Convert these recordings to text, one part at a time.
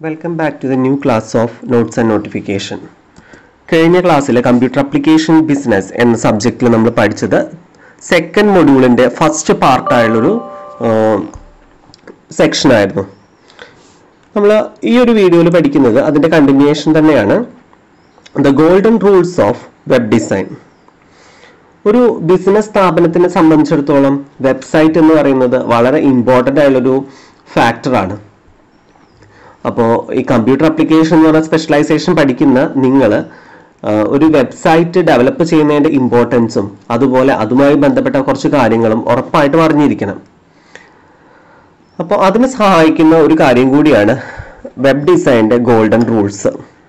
Welcome back to the new class of notes and notification കഴിഞ്ഞ ക്ലാസ്സിൽ computer application business എന്ന സബ്ജക്റ്റിൽ നമ്മൾ പഠിച്ചത് സെക്കൻഡ് മൊഡ്യൂളിൻ്റെ ഫസ്റ്റ് പാർട്ടായുള്ളൊരു സെക്ഷനായിരുന്നു നമ്മൾ ഈ ഒരു വീഡിയോയിൽ പഠിക്കുന്നത് അതിൻ്റെ കണ്ടിന്യൂവേഷൻ തന്നെയാണ് the golden rules of web design ഒരു ബിസിനസ് സ്ഥാപനത്തിനെ സംബന്ധിച്ചിടത്തോളം വെബ്സൈറ്റ് എന്ന് പറയുന്നത് വളരെ ഇമ്പോർട്ടൻ്റ് ആയുള്ളൊരു ഫാക്ടറാണ് അപ്പോൾ ഈ കമ്പ്യൂട്ടർ അപ്ലിക്കേഷൻ എന്ന് പറയുന്ന സ്പെഷ്യലൈസേഷൻ പഠിക്കുന്ന നിങ്ങൾ ഒരു വെബ്സൈറ്റ് ഡെവലപ്പ് ചെയ്യുന്നതിൻ്റെ ഇമ്പോർട്ടൻസും അതുപോലെ അതുമായി ബന്ധപ്പെട്ട കുറച്ച് കാര്യങ്ങളും ഉറപ്പായിട്ടും അറിഞ്ഞിരിക്കണം അപ്പോൾ അതിന് സഹായിക്കുന്ന ഒരു കാര്യം കൂടിയാണ് വെബ് ഡിസൈൻ്റെ ഗോൾഡൻ റൂൾസ്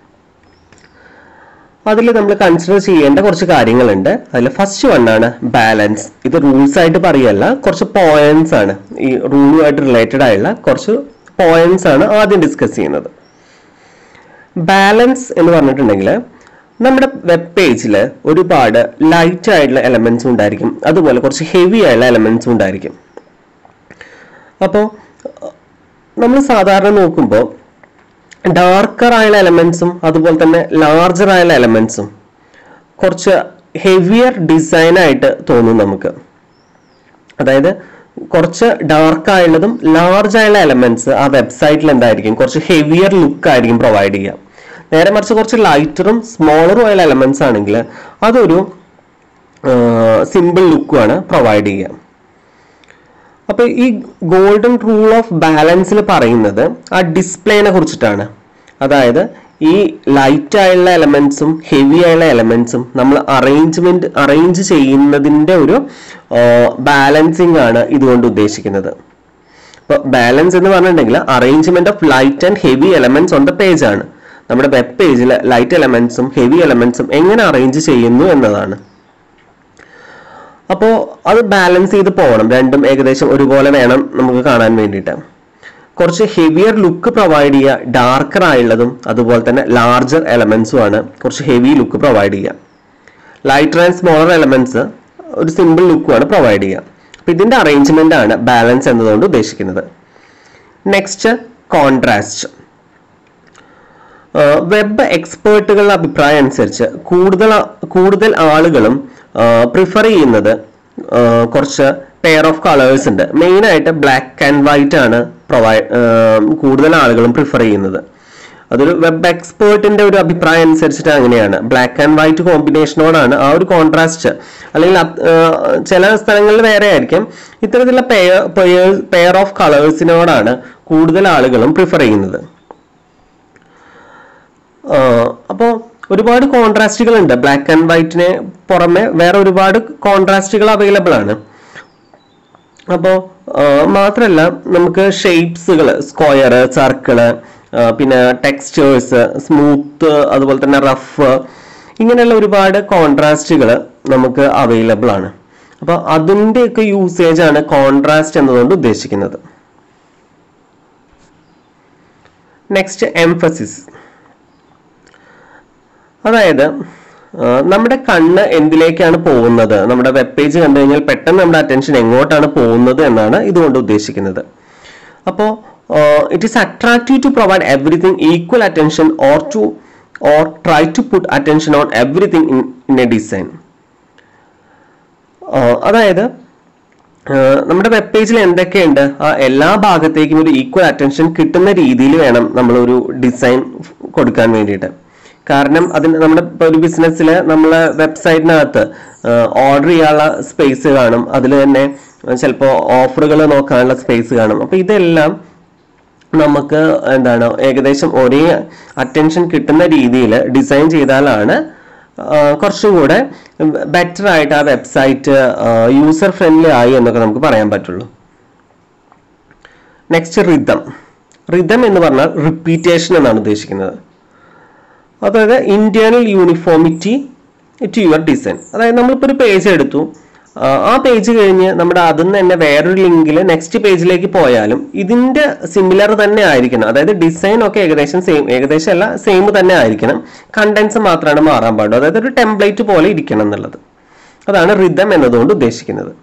അതിൽ നമ്മൾ കൺസിഡർ ചെയ്യേണ്ട കുറച്ച് കാര്യങ്ങളുണ്ട് അതിൽ ഫസ്റ്റ് വൺ ആണ് ബാലൻസ് ഇത് റൂൾസ് ആയിട്ട് പറയല്ല കുറച്ച് പോയിന്റ്സ് ആണ് ഈ റൂളുമായിട്ട് റിലേറ്റഡ് ആയുള്ള കുറച്ച് പോയിന്റ്സ് ആണ് ആദ്യം ഡിസ്കസ് ചെയ്യുന്നത് ബാലൻസ് എന്ന് പറഞ്ഞിട്ടുണ്ടെങ്കിൽ നമ്മുടെ വെബ് പേജിൽ ഒരുപാട് ലൈറ്റ് ആയിട്ടുള്ള എലമെന്റ്സും ഉണ്ടായിരിക്കും അതുപോലെ കുറച്ച് ഹെവി ആയിട്ടുള്ള എലമെന്റ്സും ഉണ്ടായിരിക്കും അപ്പോൾ നമ്മൾ സാധാരണ നോക്കുമ്പോൾ ഡാർക്കർ ആയുള്ള എലമെന്റ്സും അതുപോലെ തന്നെ ലാർജർ ആയുള്ള എലമെന്റ്സും കുറച്ച് ഹെവിയർ ഡിസൈൻ ആയിട്ട് തോന്നും നമുക്ക് അതായത് കുറച്ച് ഡാർക്ക് ആയുള്ളതും ലാർജ് ആയുള്ള എലമെന്റ്സ് ആ വെബ്സൈറ്റിൽ എന്തായിരിക്കും കുറച്ച് ഹെവിയർ ലുക്ക് ആയിരിക്കും പ്രൊവൈഡ് ചെയ്യുക നേരെ മറിച്ച് കുറച്ച് ലൈറ്ററും സ്മോളറും ആയുള്ള എലമെന്റ്സ് ആണെങ്കിൽ അതൊരു സിമ്പിൾ ലുക്കുമാണ് പ്രൊവൈഡ് ചെയ്യുക അപ്പൊ ഈ ഗോൾഡൻ റൂൾ ഓഫ് ബാലൻസിൽ പറയുന്നത് ആ ഡിസ്പ്ലേനെ കുറിച്ചിട്ടാണ് അതായത് ഈ ലൈറ്റ് ആയുള്ള എലമെന്റ്സും ഹെവി ആയുള്ള എലമെന്റ്സും നമ്മൾ അറേഞ്ച്മെന്റ് അറേഞ്ച് ചെയ്യുന്നതിന്റെ ഒരു ബാലൻസിങ് ആണ് ഇതുകൊണ്ട് ഉദ്ദേശിക്കുന്നത് ഇപ്പോൾ ബാലൻസ് എന്ന് പറഞ്ഞിട്ടുണ്ടെങ്കിൽ arrangement of light and heavy elements on the page ആണ് നമ്മുടെ വെബ് പേജിൽ ലൈറ്റ് എലമെന്റ്സും ഹെവി എലമെന്റ്സും എങ്ങനെ അറേഞ്ച് ചെയ്യുന്നു എന്നതാണ് അപ്പോൾ അത് ബാലൻസ് ചെയ്ത് പോകണം രണ്ടും ഏകദേശം ഒരുപോലെ വേണം നമുക്ക് കാണാൻ വേണ്ടിയിട്ട് കുറച്ച് ഹെവിയർ ലുക്ക് പ്രൊവൈഡ് ചെയ്യുക ഡാർക്കർ ആയുള്ളതും അതുപോലെ തന്നെ ലാർജർ എലമെന്റ്സും ആണ് കുറച്ച് ഹെവി ലുക്ക് പ്രൊവൈഡ് ചെയ്യുക ലൈറ്റർ ആൻഡ് സ്മോളർ എലമെന്റ്സ് ഒരു സിമ്പിൾ ലുക്കുമാണ് പ്രൊവൈഡ് ചെയ്യുക അപ്പം ഇതിന്റെ അറേഞ്ച്മെന്റ് ആണ് ബാലൻസ് എന്നതുകൊണ്ട് ഉദ്ദേശിക്കുന്നത് നെക്സ്റ്റ് കോൺട്രാസ്റ്റ് വെബ് എക്സ്പേർട്ടുകളുടെ അഭിപ്രായം അനുസരിച്ച് കൂടുതൽ കൂടുതൽ ആളുകളും പ്രിഫർ ചെയ്യുന്നത് കുറച്ച് പെയർ ഓഫ് കളേഴ്സ് ഉണ്ട് മെയിൻ ആയിട്ട് ബ്ലാക്ക് ആൻഡ് വൈറ്റ് ആണ് പ്രൊവൈഡ് കൂടുതൽ ആളുകളും പ്രിഫർ ചെയ്യുന്നത് അതൊരു വെബ് എക്സ്പേർട്ടിന്റെ ഒരു അഭിപ്രായം അനുസരിച്ചിട്ട് അങ്ങനെയാണ് ബ്ലാക്ക് ആൻഡ് വൈറ്റ് കോമ്പിനേഷനോടാണ് ആ ഒരു കോൺട്രാസ്റ്റ് അല്ലെങ്കിൽ ചില സ്ഥലങ്ങളിൽ വേറെ ആയിരിക്കും ഇത്തരത്തിലുള്ള പെയർ പെയർ ഓഫ് കളേഴ്സിനോടാണ് കൂടുതൽ ആളുകളും പ്രിഫർ ചെയ്യുന്നത് അപ്പോൾ ഒരുപാട് കോൺട്രാസ്റ്റുകൾ ഉണ്ട് ബ്ലാക്ക് ആൻഡ് വൈറ്റിന് പുറമെ വേറെ ഒരുപാട് കോൺട്രാസ്റ്റുകൾ അവൈലബിൾ ആണ് അപ്പോൾ മാത്രമല്ല നമുക്ക് ഷേപ്സുകൾ സ്ക്വയർ സർക്കിള് പിന്നെ ടെക്സ്റ്റേഴ്സ് സ്മൂത്ത് അതുപോലെ തന്നെ റഫ് ഇങ്ങനെയുള്ള ഒരുപാട് കോൺട്രാസ്റ്റുകൾ നമുക്ക് അവൈലബിൾ ആണ് അപ്പോൾ അതിൻ്റെയൊക്കെ യൂസേജ് ആണ് കോൺട്രാസ്റ്റ് എന്നതുകൊണ്ട് ഉദ്ദേശിക്കുന്നത് നെക്സ്റ്റ് എംഫസിസ് അതായത് നമ്മുടെ കണ്ണ് എന്തിലേക്കാണ് പോകുന്നത് നമ്മുടെ വെബ് പേജ് കണ്ടു കഴിഞ്ഞാൽ പെട്ടെന്ന് നമ്മുടെ അറ്റൻഷൻ എങ്ങോട്ടാണ് പോകുന്നത് എന്നാണ് ഇതുകൊണ്ട് ഉദ്ദേശിക്കുന്നത് അപ്പോൾ it is attractive to provide everything equal attention or to or try to put attention on everything in in a design അതായത് നമ്മുടെ വെബ് പേജിൽ എന്തൊക്കെയുണ്ട് ആ എല്ലാ ഭാഗത്തേക്കും ഒരു ഈക്വൽ അറ്റൻഷൻ കിട്ടുന്ന രീതിയിൽ വേണം നമ്മൾ ഒരു ഡിസൈൻ കൊടുക്കാൻ വേണ്ടിയിട്ട് കാരണം അതിന് നമ്മുടെ ഒരു ബിസിനസ്സിൽ നമ്മളെ വെബ്സൈറ്റിനകത്ത് ഓർഡർ ചെയ്യാനുള്ള സ്പേസ് കാണും അതിൽ തന്നെ ചിലപ്പോൾ ഓഫറുകൾ നോക്കാനുള്ള സ്പേസ് കാണും അപ്പോൾ ഇതെല്ലാം നമുക്ക് എന്താണ് ഏകദേശം ഒരേ അറ്റൻഷൻ കിട്ടുന്ന രീതിയിൽ ഡിസൈൻ ചെയ്താലാണ് കുറച്ചും കൂടെ ബെറ്റർ ആയിട്ട് ആ വെബ്സൈറ്റ് യൂസർ ഫ്രണ്ട്ലി ആയി എന്നൊക്കെ നമുക്ക് പറയാൻ പറ്റുള്ളൂ നെക്സ്റ്റ് റിതം റിതം എന്ന് പറഞ്ഞാൽ റിപ്പീറ്റേഷൻ എന്നാണ് ഉദ്ദേശിക്കുന്നത് അതായത് internal uniformity to your design അതായത് നമ്മളിപ്പോൾ ഒരു പേജ് എടുത്തു ആ പേജ് കഴിഞ്ഞ് നമ്മുടെ അതിൽ നിന്ന് തന്നെ വേറൊരു ലിങ്കിൽ നെക്സ്റ്റ് പേജിലേക്ക് പോയാലും ഇതിന്റെ സിമിലർ തന്നെ ആയിരിക്കണം അതായത് ഡിസൈൻ ഒക്കെ ഏകദേശം സെയിം ഏകദേശം അല്ല സെയിം തന്നെ ആയിരിക്കണം കണ്ടൻസ് മാത്രമാണ് മാറാൻ പാടുള്ളൂ അതായത് ഒരു ടെംപ്ലേറ്റ് പോലെ ഇരിക്കണം എന്നുള്ളത് അതാണ് റിതം എന്നതുകൊണ്ട് ഉദ്ദേശിക്കുന്നത്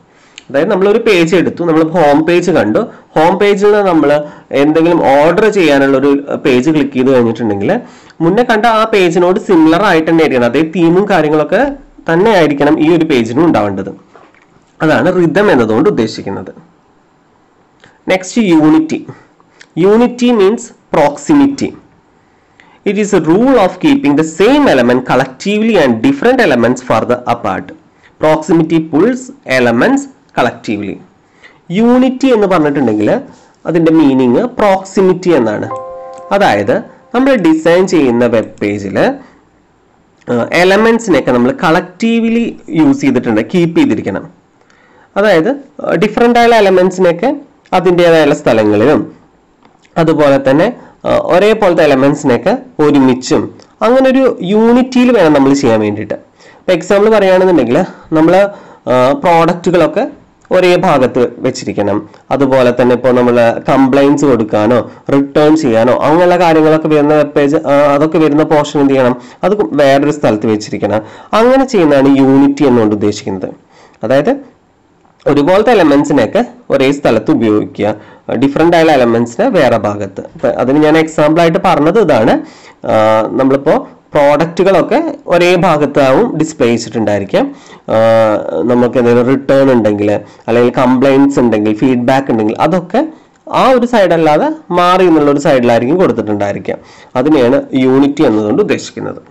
അതായത് നമ്മളൊരു പേജ് എടുത്തു നമ്മൾ ഹോം പേജ് കണ്ടു ഹോം പേജിൽ നിന്ന് നമ്മൾ എന്തെങ്കിലും ഓർഡർ ചെയ്യാനുള്ള ഒരു പേജ് ക്ലിക്ക് ചെയ്ത് കഴിഞ്ഞിട്ടുണ്ടെങ്കിൽ മുന്നേ കണ്ട ആ പേജിനോട് സിമിലർ ആയിട്ട് തന്നെ ആയിരിക്കണം അതേ തീമും കാര്യങ്ങളൊക്കെ തന്നെ ആയിരിക്കണം ഈ ഒരു പേജിനും ഉണ്ടാവേണ്ടത് അതാണ് റിതം എന്നതുകൊണ്ട് ഉദ്ദേശിക്കുന്നത് next unity unity means proximity It is a rule of keeping the same element collectively and different elements further apart. Proximity pulls elements collectively. Unity എന്ന് പറഞ്ഞിട്ടുണ്ടെങ്കിൽ അതിൻ്റെ മീനിങ് പ്രോക്സിമിറ്റി എന്നാണ് അതായത് നമ്മൾ ഡിസൈൻ ചെയ്യുന്ന വെബ് പേജിൽ എലമെൻസിനെയൊക്കെ നമ്മൾ കളക്റ്റീവ്ലി യൂസ് ചെയ്തിട്ടുണ്ട് കീപ്പ് ചെയ്തിരിക്കണം അതായത് ഡിഫറെൻ്റ് ആയ എലമെൻസിനെയൊക്കെ അതിൻ്റെതായ സ്ഥലങ്ങളിലും അതുപോലെ തന്നെ ആ, ഒരേപോലത്തെ എലമെന്റ്സിനെയൊക്കെ ഒരുമിച്ചും അങ്ങനെ ഒരു യൂണിറ്റിയിൽ വേണം നമ്മൾ ചെയ്യാൻ വേണ്ടിയിട്ട് ഇപ്പൊ എക്സാമ്പിൾ പറയുകയാണെന്നുണ്ടെങ്കിൽ നമ്മൾ പ്രോഡക്റ്റുകളൊക്കെ ഒരേ ഭാഗത്ത് വെച്ചിരിക്കണം അതുപോലെ തന്നെ ഇപ്പോൾ നമ്മൾ കംപ്ലൈൻസ് കൊടുക്കാനോ റിട്ടേൺ ചെയ്യാനോ അങ്ങനെയുള്ള കാര്യങ്ങളൊക്കെ വരുന്ന വെബ് പേജ് അതൊക്കെ വരുന്ന പോർഷൻ എന്ത് ചെയ്യണം അത് വേറൊരു സ്ഥലത്ത് വെച്ചിരിക്കണം അങ്ങനെ ചെയ്യുന്നതാണ് യൂണിറ്റി എന്നുകൊണ്ട് ഉദ്ദേശിക്കുന്നത് അതായത് ഒരുപോലത്തെ എലമെന്റ്സിനെയൊക്കെ ഒരേ സ്ഥലത്ത് ഉപയോഗിക്കുക ഡിഫറെൻ്റ് ആയ എലമെന്റ്സിനെ വേറെ ഭാഗത്ത് ഇപ്പൊ അതിന് ഞാൻ എക്സാമ്പിൾ ആയിട്ട് പറഞ്ഞത് ഇതാണ് ആ, നമ്മളിപ്പോ പ്രോഡക്റ്റുകളൊക്കെ ഒരേ ഭാഗത്താവും ഡിസ്പ്ലേ ചെയ്തിട്ടുണ്ടായിരിക്കാം ആ, നമുക്ക് എന്തെങ്കിലും റിട്ടേൺ ഉണ്ടെങ്കിൽ അല്ലെങ്കിൽ കംപ്ലൈൻറ്റ്സ് ഉണ്ടെങ്കിൽ ഫീഡ്ബാക്ക് ഉണ്ടെങ്കിൽ അതൊക്കെ ആ ഒരു സൈഡ് അല്ലാതെ മാറി എന്നുള്ള ഒരു സൈഡിലായിരിക്കും കൊടുത്തിട്ടുണ്ടായിരിക്കാം അതിനെയാണ് യൂണിറ്റി എന്നതുകൊണ്ട് ഉദ്ദേശിക്കുന്നത്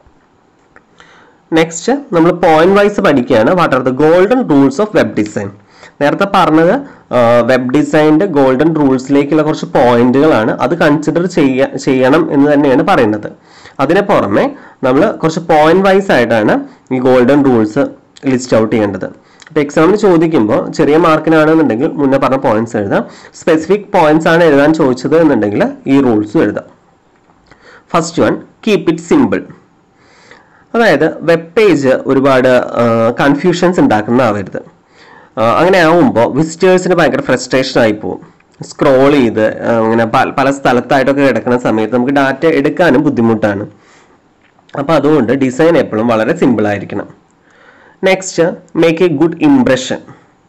നെക്സ്റ്റ് നമ്മൾ പോയിന്റ് വൈസ് പഠിക്കുകയാണ് what are the golden rules of web design നേരത്തെ പറഞ്ഞത് വെബ് ഡിസൈനിന്റെ ഗോൾഡൻ റൂൾസിലേക്കുള്ള കുറച്ച് പോയിന്റുകളാണ് അത് കൺസിഡർ ചെയ്യ ചെയ്യണം എന്ന് തന്നെയാണ് പറയുന്നത് അതിന് പുറമെ നമ്മൾ കുറച്ച് പോയിന്റ് വൈസ് ആയിട്ടാണ് ഈ ഗോൾഡൻ റൂൾസ് ലിസ്റ്റ് ഔട്ട് ചെയ്യേണ്ടത് ഇപ്പൊ എക്സാമിന് ചോദിക്കുമ്പോൾ ചെറിയ മാർക്കിനാണെന്നുണ്ടെങ്കിൽ മുന്നേ പറഞ്ഞ പോയിന്റ്സ് എഴുതാം സ്പെസിഫിക് പോയിന്റ്സ് ആണ് എഴുതാൻ ചോദിച്ചത് എന്നുണ്ടെങ്കിൽ ഈ റൂൾസും എഴുതാം first one keep it simple അതായത് വെബ് പേജ് ഒരുപാട് കൺഫ്യൂഷൻസ് ഉണ്ടാക്കുന്നതാവരുത് ആ, അങ്ങനെ ആവുമ്പോൾ വിസിറ്റേഴ്സിന് ഭയങ്കര ഫ്രസ്ട്രേഷൻ ആയി പോകും സ്ക്രോൾ ചെയ്ത് ആ, ഇങ്ങനെ പല- പല സ്ഥലത്തായിട്ടൊക്കെ കിടക്കുന്ന സമയത്ത് നമുക്ക് ഡാറ്റ എടുക്കാനും ബുദ്ധിമുട്ടാണ് അപ്പോൾ അതുകൊണ്ട് ഡിസൈൻ എപ്പോഴും വളരെ സിമ്പിൾ ആയിരിക്കണം next make a good impression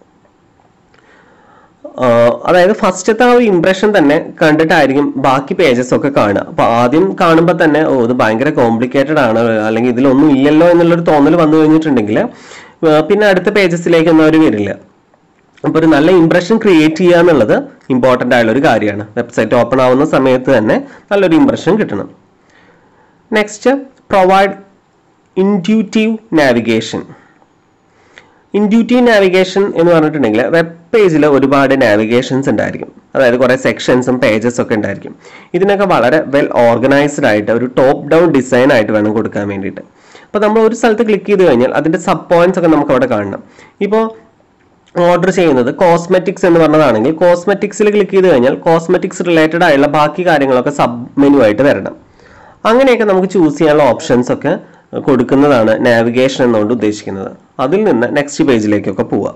ആഹ് അതായത് ഫസ്റ്റത്തെ ആ ഒരു ഇംപ്രഷൻ തന്നെ കണ്ടിട്ടായിരിക്കും ബാക്കി പേജസ് ഒക്കെ കാണുക അപ്പൊ ആദ്യം കാണുമ്പോൾ തന്നെ ഓ ഇത് ഭയങ്കര കോംപ്ലിക്കേറ്റഡ് ആണ് അല്ലെങ്കിൽ ഇതിലൊന്നും ഇല്ലല്ലോ എന്നുള്ളൊരു തോന്നൽ വന്നു കഴിഞ്ഞിട്ടുണ്ടെങ്കിൽ ആഹ് പിന്നെ അടുത്ത പേജസിലേക്കൊന്നും അവർ വരില്ല അപ്പൊ ഒരു നല്ല ഇംപ്രഷൻ ക്രിയേറ്റ് ചെയ്യുക എന്നുള്ളത് ഇമ്പോർട്ടൻ്റ് ആയുള്ള ഒരു കാര്യമാണ് വെബ്സൈറ്റ് ഓപ്പൺ ആവുന്ന സമയത്ത് തന്നെ നല്ലൊരു ഇംപ്രഷൻ കിട്ടണം next provide intuitive navigation intuitive navigation എന്ന് പറഞ്ഞിട്ടുണ്ടെങ്കിൽ വെബ് പേജിൽ ഒരുപാട് നാവിഗേഷൻസ് ഉണ്ടായിരിക്കും അതായത് കുറേ സെക്ഷൻസും പേജസ് ഒക്കെ ഉണ്ടായിരിക്കും ഇതിനൊക്കെ വളരെ വെൽ ഓർഗനൈസ്ഡ് ആയിട്ട് ഒരു ടോപ്പ് ഡൗൺ ഡിസൈൻ ആയിട്ട് വേണം കൊടുക്കാൻ വേണ്ടിയിട്ട് അപ്പോൾ നമ്മൾ ഒരു സ്ഥലത്ത് ക്ലിക്ക് ചെയ്ത് കഴിഞ്ഞാൽ അതിൻ്റെ സബ് പോയിന്റ്സ് ഒക്കെ നമുക്ക് അവിടെ കാണണം ഇപ്പോൾ ഓർഡർ ചെയ്യുന്നത് കോസ്മെറ്റിക്സ് എന്ന് പറഞ്ഞതാണെങ്കിൽ കോസ്മെറ്റിക്സിൽ ക്ലിക്ക് ചെയ്ത് കഴിഞ്ഞാൽ കോസ്മെറ്റിക്സ് റിലേറ്റഡ് ആയുള്ള ബാക്കി കാര്യങ്ങളൊക്കെ സബ് മെനു ആയിട്ട് വരണം അങ്ങനെയൊക്കെ നമുക്ക് ചൂസ് ചെയ്യാനുള്ള ഓപ്ഷൻസ് ഒക്കെ കൊടുക്കുന്നതാണ് നാവിഗേഷൻ എന്നുകൊണ്ട് ഉദ്ദേശിക്കുന്നത് അതിൽ നിന്ന് നെക്സ്റ്റ് പേജിലേക്കൊക്കെ പോവാം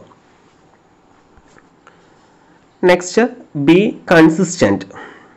നെക്സ്റ്റ് ബി കൺസിസ്റ്റന്റ്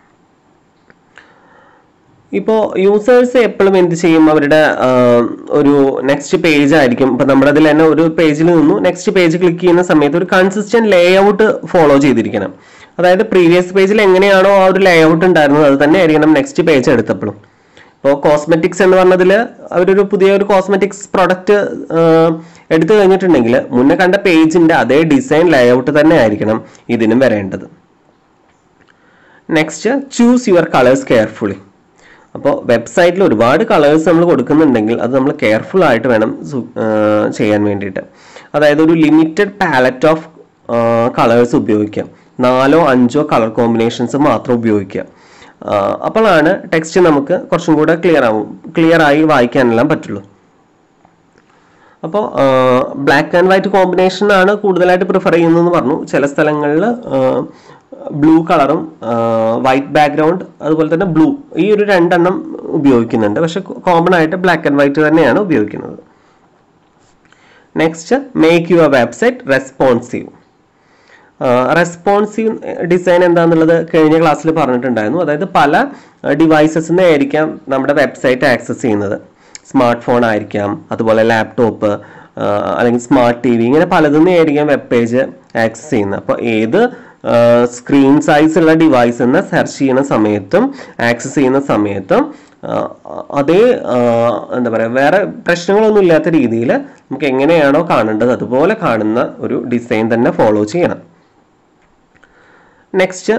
ഇപ്പോൾ യൂസേഴ്സ് എപ്പോഴും എന്ത് ചെയ്യും അവരുടെ ആ, ഒരു നെക്സ്റ്റ് പേജ് ആയിരിക്കും ഇപ്പൊ നമ്മുടെ അതിൽ തന്നെ ഒരു പേജിൽ നിന്നു നെക്സ്റ്റ് പേജ് ക്ലിക്ക് ചെയ്യുന്ന സമയത്ത് ഒരു കൺസിസ്റ്റന്റ് ലേ ഔട്ട് ഫോളോ ചെയ്തിരിക്കണം അതായത് പ്രീവിയസ് പേജിൽ എങ്ങനെയാണോ ആ ഒരു ലേ ഔട്ട് ഉണ്ടായിരുന്നത് അത് തന്നെ ആയിരിക്കണം നെക്സ്റ്റ് പേജ് എടുത്തപ്പോഴും ഇപ്പോൾ കോസ്മെറ്റിക്സ് എന്ന് പറഞ്ഞതിൽ അവരൊരു പുതിയ ഒരു കോസ്മെറ്റിക്സ് പ്രൊഡക്റ്റ് എടുത്തു കഴിഞ്ഞിട്ടുണ്ടെങ്കിൽ മുന്നേ കണ്ട പേജിന്റെ അതേ ഡിസൈൻ ലേ ഔട്ട് തന്നെ ആയിരിക്കണം ഇതിനും വരേണ്ടത് next choose your colours carefully അപ്പോൾ വെബ്സൈറ്റിൽ ഒരുപാട് കളേഴ്സ് നമ്മൾ കൊടുക്കുന്നുണ്ടെങ്കിൽ അത് നമ്മൾ കെയർഫുൾ ആയിട്ട് വേണം സു- ആ, ചെയ്യാൻ വേണ്ടിയിട്ട് അതായത് ഒരു ലിമിറ്റഡ് പാലറ്റ് ഓഫ് കളേഴ്സ് ഉപയോഗിക്കാം നാലോ അഞ്ചോ കളർ കോമ്പിനേഷൻസ് മാത്രം ഉപയോഗിക്കുക ആ, അപ്പോഴാണ് ടെക്സ്റ്റ് നമുക്ക് കുറച്ചും കൂടെ ക്ലിയർ ആവും ക്ലിയർ ആയി വായിക്കാനെല്ലാം പറ്റുള്ളൂ അപ്പോൾ ബ്ലാക്ക് ആൻഡ് വൈറ്റ് കോമ്പിനേഷൻ ആണ് കൂടുതലായിട്ട് പ്രിഫർ ചെയ്യുന്നതെന്ന് പറഞ്ഞു ചില സ്ഥലങ്ങളിൽ ബ്ലൂ കളറും വൈറ്റ് ബാക്ക്ഗ്രൗണ്ട് അതുപോലെ തന്നെ ബ്ലൂ ഈ ഒരു രണ്ടെണ്ണം ഉപയോഗിക്കുന്നുണ്ട് പക്ഷെ കോമൺ ആയിട്ട് ബ്ലാക്ക് ആൻഡ് വൈറ്റ് തന്നെയാണ് ഉപയോഗിക്കുന്നത് next make your website responsive responsive design എന്താണെന്നുള്ളത് കഴിഞ്ഞ ക്ലാസ്സിൽ പറഞ്ഞിട്ടുണ്ടായിരുന്നു അതായത് പല ഡിവൈസസിൽ നിന്നായിരിക്കാം നമ്മുടെ വെബ്സൈറ്റ് ആക്സസ് ചെയ്യുന്നത് സ്മാർട്ട് ഫോൺ ആയിരിക്കാം അതുപോലെ ലാപ്ടോപ്പ് അല്ലെങ്കിൽ സ്മാർട്ട് ടി വി ഇങ്ങനെ പലതിൽ നിന്നായിരിക്കാം വെബ് പേജ് ആക്സസ് ചെയ്യുന്നത് അപ്പോൾ ഏത് സ്ക്രീൻ സൈസ് ഉള്ള ഡിവൈസിൽ നിന്ന് സെർച്ച് ചെയ്യുന്ന സമയത്തും ആക്സസ് ചെയ്യുന്ന സമയത്തും ആ, അതേ ആ, എന്താ പറയുക വേറെ പ്രശ്നങ്ങളൊന്നും ഇല്ലാത്ത രീതിയിൽ നമുക്ക് എങ്ങനെയാണോ കാണേണ്ടത് അതുപോലെ കാണുന്ന ഒരു ഡിസൈൻ തന്നെ ഫോളോ ചെയ്യണം next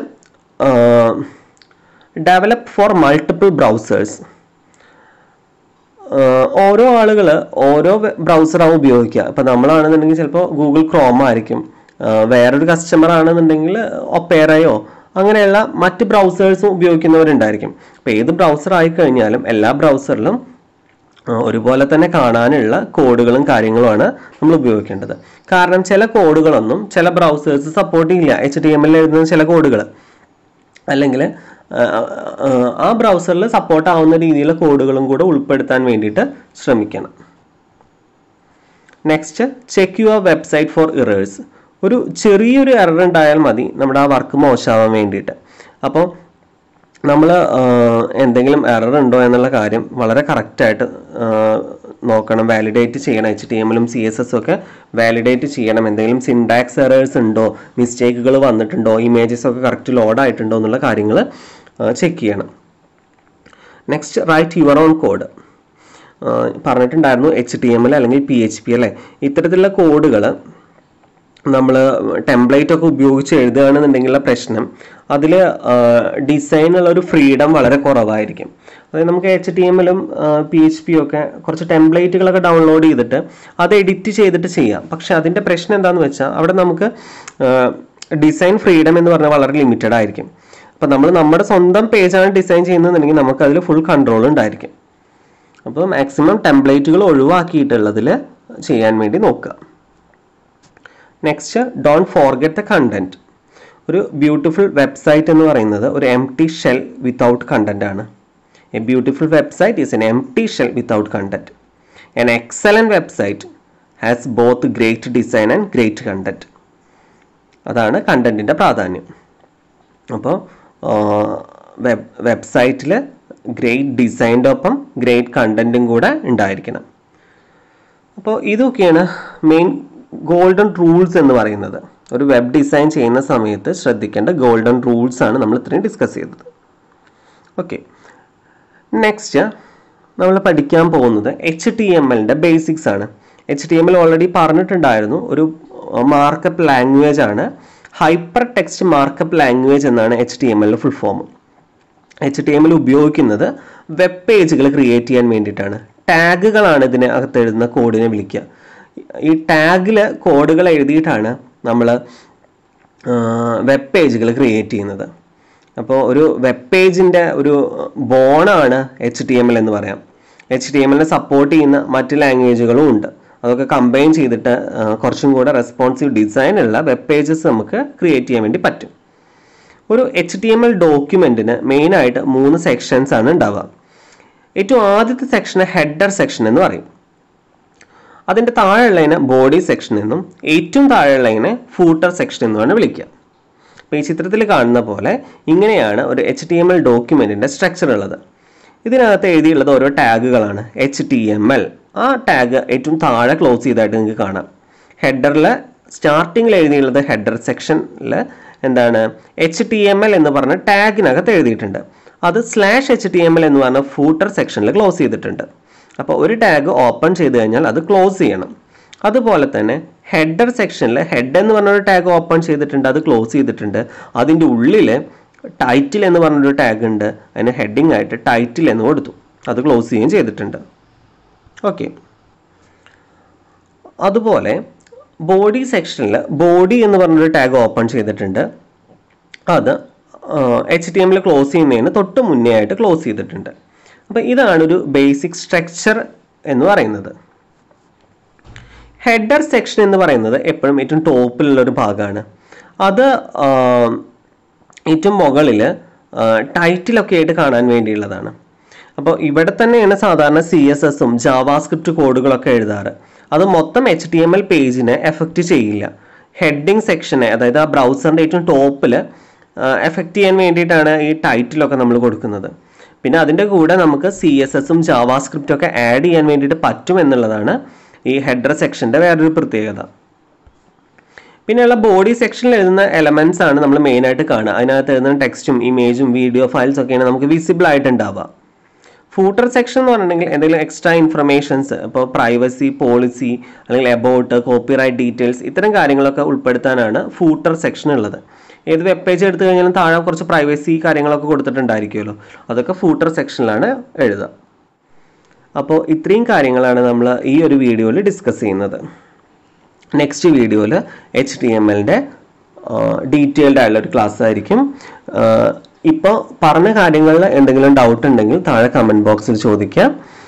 develop for multiple browsers ഓരോ ആളുകൾ ഓരോ ബ്രൗസറാവും ഉപയോഗിക്കുക ഇപ്പം നമ്മളാണെന്നുണ്ടെങ്കിൽ ചിലപ്പോൾ ഗൂഗിൾ ക്രോം ആയിരിക്കും ആ, വേറൊരു കസ്റ്റമർ ആണെന്നുണ്ടെങ്കിൽ ഒപ്പേറയോ അങ്ങനെയുള്ള മറ്റ് ബ്രൗസേഴ്സും ഉപയോഗിക്കുന്നവരുണ്ടായിരിക്കും അപ്പോൾ ഏത് ബ്രൗസർ ആയി കഴിഞ്ഞാലും എല്ലാ ബ്രൗസറിലും ആ, ഒരുപോലെ തന്നെ കാണാനുള്ള കോഡുകളും കാര്യങ്ങളുമാണ് നമ്മൾ ഉപയോഗിക്കേണ്ടത് കാരണം ചില കോഡുകളൊന്നും ചില ബ്രൗസേഴ്സ് സപ്പോർട്ട് ചെയ്യില്ല എച്ച് ടി എം എൽ എഴുതുന്ന ചില കോഡുകൾ അല്ലെങ്കിൽ ആ ബ്രൗസറിൽ സപ്പോർട്ട് ആവുന്ന രീതിയിലുള്ള കോഡുകളും കൂടെ ഉൾപ്പെടുത്താൻ വേണ്ടിയിട്ട് ശ്രമിക്കണം next check your website for errors ഒരു ചെറിയൊരു എറർ ഉണ്ടായാൽ മതി നമ്മുടെ ആ വർക്ക് മോശമാവാൻ വേണ്ടിയിട്ട് അപ്പോൾ നമ്മൾ എന്തെങ്കിലും എറർ ഉണ്ടോ എന്നുള്ള കാര്യം വളരെ കറക്റ്റായിട്ട് നോക്കണം വാലിഡേറ്റ് ചെയ്യണം എച്ച് ടി എമ്മിലും സി എസ് എസും ഒക്കെ വാലിഡേറ്റ് ചെയ്യണം എന്തെങ്കിലും സിൻടാക്സ് എറേഴ്സ് ഉണ്ടോ മിസ്റ്റേക്കുകൾ വന്നിട്ടുണ്ടോ ഇമേജസ് ഒക്കെ കറക്റ്റ് ലോഡ് ആയിട്ടുണ്ടോ എന്നുള്ള കാര്യങ്ങൾ ചെക്ക് ചെയ്യണം next write your own code പറഞ്ഞിട്ടുണ്ടായിരുന്നു എച്ച് ടി എം എൽ അല്ലെങ്കിൽ പി എച്ച് പി അല്ലേ ഇത്തരത്തിലുള്ള കോഡുകൾ നമ്മൾ ടെംപ്ലേറ്റ് ഒക്കെ ഉപയോഗിച്ച് എഴുതുകയാണെന്നുണ്ടെങ്കിലുള്ള പ്രശ്നം അതിൽ ഡിസൈനുള്ള ഒരു ഫ്രീഡം വളരെ കുറവായിരിക്കും അതായത് നമുക്ക് എച്ച് ടി എമ്മിലും പി എച്ച് പി ഒക്കെ കുറച്ച് ടെംപ്ലേറ്റുകളൊക്കെ ഡൗൺലോഡ് ചെയ്തിട്ട് അത് എഡിറ്റ് ചെയ്തിട്ട് ചെയ്യാം പക്ഷെ അതിൻ്റെ പ്രശ്നം എന്താണെന്ന് വെച്ചാൽ അവിടെ നമുക്ക് ഡിസൈൻ ഫ്രീഡം എന്ന് പറഞ്ഞാൽ വളരെ ലിമിറ്റഡ് ആയിരിക്കും അപ്പം നമ്മൾ നമ്മുടെ സ്വന്തം പേജാണ് ഡിസൈൻ ചെയ്യുന്നതെന്നുണ്ടെങ്കിൽ നമുക്ക് അതിൽ ഫുൾ കൺട്രോൾ ഉണ്ടായിരിക്കും അപ്പോൾ മാക്സിമം ടെംപ്ലേറ്റുകൾ ഒഴിവാക്കിയിട്ടുള്ളതിൽ ചെയ്യാൻ വേണ്ടി നോക്കുക next don't forget the content ഒരു ബ്യൂട്ടിഫുൾ വെബ്സൈറ്റ് എന്ന് പറയുന്നത് ഒരു empty shell without content ആണ് a beautiful website is an empty shell without content an excellent website has both great design and great content അതാണ് കണ്ടന്റിൻ്റെ പ്രാധാന്യം അപ്പോൾ web വെബ്സൈറ്റിൽ ഗ്രേറ്റ് ഡിസൈൻ്റെ ഒപ്പം ഗ്രേറ്റ് കണ്ടന്റും കൂടെ ഉണ്ടായിരിക്കണം അപ്പോൾ ഇതൊക്കെയാണ് മെയിൻ ഗോൾഡൻ റൂൾസ് എന്ന് പറയുന്നത് ഒരു വെബ് ഡിസൈൻ ചെയ്യുന്ന സമയത്ത് ശ്രദ്ധിക്കേണ്ട ഗോൾഡൻ റൂൾസ് ആണ് നമ്മൾ ഇത്രയും ഡിസ്കസ് ചെയ്തത് ഓക്കെ നെക്സ്റ്റ് നമ്മൾ പഠിക്കാൻ പോകുന്നത് എച്ച് ടി എം എല്ലിൻ്റെ ബേസിക്സ് ആണ് H T M L already പറഞ്ഞിട്ടുണ്ടായിരുന്നു ഒരു മാർക്കപ്പ് ലാംഗ്വേജ് ആണ് ഹൈപ്പർ ടെക്സ്റ്റ് മാർക്കപ്പ് ലാംഗ്വേജ് എന്നാണ് എച്ച് ടി എം എല്ലിൻ്റെ full form H T M L ഉപയോഗിക്കുന്നത് വെബ് പേജുകൾ ക്രിയേറ്റ് ചെയ്യാൻ വേണ്ടിയിട്ടാണ് ടാഗുകളാണ് ഇതിന് അകത്ത് എഴുതുന്ന കോഡിനെ വിളിക്കുക ഈ ടാഗിൽ കോഡുകൾ എഴുതിയിട്ടാണ് നമ്മൾ വെബ് പേജുകൾ ക്രിയേറ്റ് ചെയ്യുന്നത് അപ്പോൾ ഒരു വെബ് പേജിൻ്റെ ഒരു ബോണാണ് എച്ച് ടി എം എൽ എന്ന് പറയാം എച്ച് ടി എം എല്ലിനെ സപ്പോർട്ട് ചെയ്യുന്ന മറ്റ് ലാംഗ്വേജുകളും ഉണ്ട് അതൊക്കെ കമ്പൈൻ ചെയ്തിട്ട് ആ, കുറച്ചും കൂടെ റെസ്പോൺസീവ് ഡിസൈൻ ഉള്ള വെബ് പേജസ് നമുക്ക് ക്രിയേറ്റ് ചെയ്യാൻ വേണ്ടി പറ്റും ഒരു എച്ച് ടി എം എൽ ഡോക്യുമെൻറ്റിന് മെയിനായിട്ട് മൂന്ന് സെക്ഷൻസ് ആണ് ഉണ്ടാവുക ഏറ്റവും ആദ്യത്തെ സെക്ഷന് ഹെഡർ സെക്ഷൻ എന്ന് പറയും അതിൻ്റെ താഴെയുള്ളതിനെ ബോഡി സെക്ഷൻ എന്നും ഏറ്റവും താഴെയുള്ളതിനെ ഫൂട്ടർ സെക്ഷൻ എന്നുമാണ് വിളിക്കുക അപ്പോൾ ഈ ചിത്രത്തിൽ കാണുന്ന പോലെ ഇങ്ങനെയാണ് ഒരു എച്ച് ടി എം എൽ ഡോക്യുമെൻറ്റിൻ്റെ സ്ട്രക്ചർ ഉള്ളത് ഇതിനകത്ത് എഴുതിയുള്ളത് ഓരോ ടാഗുകളാണ് എച്ച് ടി എം എൽ ആ ടാഗ് ഏറ്റവും താഴെ ക്ലോസ് ചെയ്തായിട്ട് നിങ്ങൾക്ക് കാണാം ഹെഡറിൽ സ്റ്റാർട്ടിങ്ങിൽ എഴുതിയുള്ളത് ഹെഡർ സെക്ഷനിൽ എന്താണ് എച്ച് ടി എം എൽ എന്ന് പറഞ്ഞ ടാഗിനകത്ത് എഴുതിയിട്ടുണ്ട് അത് slash H T M L എന്ന് പറഞ്ഞ ഫൂട്ടർ സെക്ഷനിൽ ക്ലോസ് ചെയ്തിട്ടുണ്ട് അപ്പോൾ ഒരു ടാഗ് ഓപ്പൺ ചെയ്ത് കഴിഞ്ഞാൽ അത് ക്ലോസ് ചെയ്യണം അതുപോലെ തന്നെ ഹെഡർ സെക്ഷനിൽ ഹെഡ് എന്ന് പറഞ്ഞൊരു ടാഗ് ഓപ്പൺ ചെയ്തിട്ടുണ്ട് അത് ക്ലോസ് ചെയ്തിട്ടുണ്ട് അതിൻ്റെ ഉള്ളിൽ ടൈറ്റിൽ എന്ന് പറഞ്ഞൊരു ടാഗ് ഉണ്ട് അതിന് ഹെഡിങ് ആയിട്ട് ടൈറ്റിൽ എന്ന് കൊടുത്തു അത് ക്ലോസ് ചെയ്യുകയും ചെയ്തിട്ടുണ്ട് ഓക്കെ അതുപോലെ ബോഡി സെക്ഷനിൽ ബോഡി എന്ന് പറഞ്ഞൊരു ടാഗ് ഓപ്പൺ ചെയ്തിട്ടുണ്ട് അത് എച്ച് ടി എമ്മിൽ ക്ലോസ് ചെയ്യുന്നതിന് തൊട്ട് മുന്നേ ആയിട്ട് ക്ലോസ് ചെയ്തിട്ടുണ്ട് അപ്പോൾ ഇതാണ് ഒരു ബേസിക് സ്ട്രക്ചർ എന്ന് പറയുന്നത് ഹെഡർ സെക്ഷൻ എന്ന് പറയുന്നത് എപ്പോഴും ഏറ്റവും ടോപ്പിലുള്ള ഒരു ഭാഗമാണ് അത് ആ, ഏറ്റവും മുകളിൽ ടൈറ്റിലൊക്കെ ആയിട്ട് കാണാൻ വേണ്ടിയുള്ളതാണ് അപ്പോൾ ഇവിടെ തന്നെയാണ് സാധാരണ സി എസ് എസും ജാവാസ്ക്രിപ്റ്റ് കോഡുകളൊക്കെ എഴുതാറ് അത് മൊത്തം എച്ച് ടി എം എൽ പേജിനെ എഫക്റ്റ് ചെയ്യില്ല ഹെഡിങ് സെക്ഷനെ അതായത് ആ ബ്രൗസറിൻ്റെ ഏറ്റവും ടോപ്പിൽ എഫക്റ്റ് ചെയ്യാൻ വേണ്ടിയിട്ടാണ് ഈ ടൈറ്റിലൊക്കെ നമ്മൾ കൊടുക്കുന്നത് പിന്നെ അതിൻ്റെ കൂടെ നമുക്ക് സി എസ് എസും ജാവാസ്ക്രിപ്റ്റും ഒക്കെ ആഡ് ചെയ്യാൻ വേണ്ടിയിട്ട് പറ്റും എന്നുള്ളതാണ് ഈ ഹെഡർ സെക്ഷൻ്റെ വേറൊരു പ്രത്യേകത പിന്നെയുള്ള ബോഡി സെക്ഷനിൽ എഴുതുന്ന എലമെന്റ്സ് ആണ് നമ്മൾ മെയിൻ ആയിട്ട് കാണുക അതിനകത്ത് എഴുതുന്ന ടെക്സ്റ്റും ഇമേജും വീഡിയോ ഫയൽസ് ഒക്കെയാണ് നമുക്ക് വിസിബിൾ ആയിട്ട് ഉണ്ടാവുക ഫൂട്ടർ സെക്ഷൻ എന്ന് പറഞ്ഞിട്ടുണ്ടെങ്കിൽ എന്തെങ്കിലും എക്സ്ട്രാ ഇൻഫർമേഷൻസ് ഇപ്പോൾ പ്രൈവസി പോളിസി അല്ലെങ്കിൽ എബൌട്ട് കോപ്പിറൈറ്റ് ഡീറ്റെയിൽസ് ഇത്തരം കാര്യങ്ങളൊക്കെ ഉൾപ്പെടുത്താനാണ് ഫൂട്ടർ സെക്ഷൻ ഉള്ളത് ഏത് വെബ് പേജ് എടുത്തു കഴിഞ്ഞാലും താഴെ കുറച്ച് പ്രൈവസി കാര്യങ്ങളൊക്കെ കൊടുത്തിട്ടുണ്ടായിരിക്കുമല്ലോ അതൊക്കെ ഫൂട്ടർ സെക്ഷനിലാണ് എഴുതുക അപ്പോൾ ഇത്രയും കാര്യങ്ങളാണ് നമ്മൾ ഈ ഒരു വീഡിയോയിൽ ഡിസ്കസ് ചെയ്യുന്നത് നെക്സ്റ്റ് വീഡിയോയിൽ എച്ച് ടി എം എല്ലിൻ്റെ ഡീറ്റെയിൽഡ് ആയിട്ടുള്ള ഒരു ക്ലാസ് ആയിരിക്കും ഇപ്പോൾ പറഞ്ഞ കാര്യങ്ങളിൽ എന്തെങ്കിലും ഡൗട്ട് ഉണ്ടെങ്കിൽ താഴെ കമൻറ്റ് ബോക്സിൽ ചോദിക്കാം